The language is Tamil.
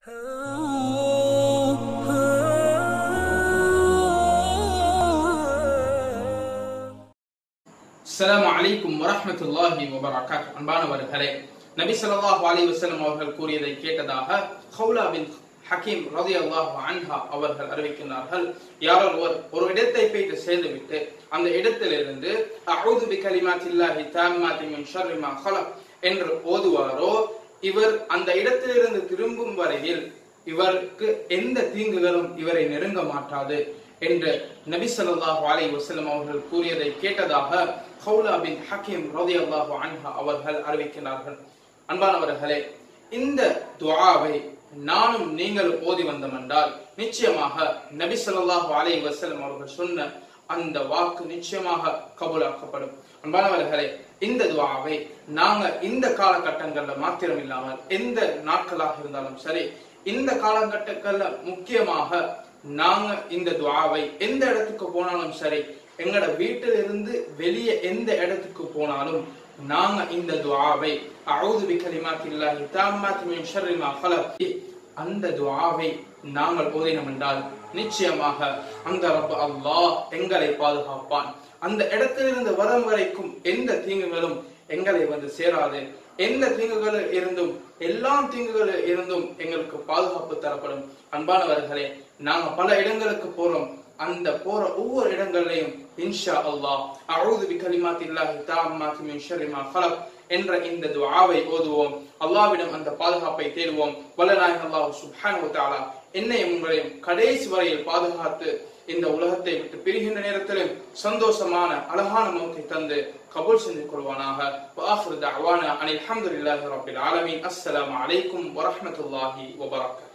அஸ்ஸலாமு அலைக்கும் வரஹ்மத்துல்லாஹி வபரகாத் அன்பானவர்களே நபி ஸல்லல்லாஹு அலைஹி வஸல்லம் அவர்கள் கூறியதை கேட்டதாக ஹவுலா பின் ஹக்கீம் ரலியல்லாஹு அன்ஹா அவர்கள் அறிவிக்கின்றார்கள் யாரோ ஒருவர் ஒரு இடத்தை போயிட்டு சேர்ந்துவிட்டு அந்த இடத்திலிருந்து அஊது பி கலிமாத்தில்லாஹி தாம்மாத்தி மின் ஷர்ரி மா ஹலக் என்று ஓதுவாரோ இவர் அந்த இடத்திலிருந்து திரும்பும் வரையில் இவருக்கு எந்த தீங்குகளும் இவரை நெருங்க மாட்டாது என்று நபி ஸல்லல்லாஹு அலைஹி வஸல்லம் அவர்கள் கூறியதை கேட்டதாக ஹவுலா பின் ஹக்கீம் ரலியல்லாஹு அன்ஹா அவர்கள் அறிவிக்கிறார்கள் அன்பானவர்களே இந்த துஆவை நானும் நீங்களும் ஓதி வந்தோம் என்றால் நிச்சயமாக நபி ஸல்லல்லாஹு அலைஹி வஸல்லம் அவர்கள் சொன்ன அந்த வாக்கு நிச்சயமாக கபூலாக்கப்படும் அன்பானவர்களே இந்த துஆவை நாங்க இந்த காலகட்டங்கள்ல மாத்திரம் இல்லாமல் எந்த நாட்களாக இருந்தாலும் சரி இந்த காலகட்டங்கள்ல முக்கியமாக நாங்க இந்த துஆவை எந்த இடத்துக்கு போனாலும் சரி எங்கட வீட்டில இருந்து வெளியே எந்த இடத்துக்கு போனாலும் நாங்க இந்த துஆவை அஊது பிகலிமாத்தில்லாஹி தாம்மாத்தி மின் ஷர்ரி மா ஹலக் அந்த துஆவை நாங்கள் ஓதினோம் என்றால் நிச்சயமாக அந்த ரப்ப அல்லாஹ் எங்களை பாதுகாப்பான் அந்த இடத்திலிருந்து வரும் வரைக்கும் எந்த தீங்குகளும் எங்களை வந்து சேராது எந்த தீங்குகளில் இருந்தும் எல்லா தீங்குகளில் இருந்தும் எங்களுக்கு பாதுகாப்பு தரப்படும் அன்பானவர்களே நாங்க பல இடங்களுக்கு போறோம் அந்த போற ஒவ்வொரு இடங்கள்லையும் இன்ஷா அல்லாஹ் அஊது பிகலிமாத்தில்லாஹி தாம்மாத்தி மின் ஷர்ரி மா ஹலக் என்ற இந்த துஆவை ஓதுவோம் அல்லாஹ்விடம் அந்த பாதுகாப்பை தேடுவோம் வல்லநாயக அல்லாஹ் சுப்ஹானஹு வ தஆலா என்னையும் உங்களையும் கடைசி வரையில் பாதுகாத்து இந்த உலகத்தை விட்டு பிரிகின்ற நேரத்திலும் சந்தோஷமான அழகான மௌத்தை தந்து கபூல் செஞ்சு கொள்வானாக வாஹிரு தஅவானா அனில் ஹம்துலில்லாஹி ரப்பில் ஆலமீன் அஸ்ஸலாமு அலைக்கும் வரஹ்மத்துல்லாஹி வபரகாத்துஹு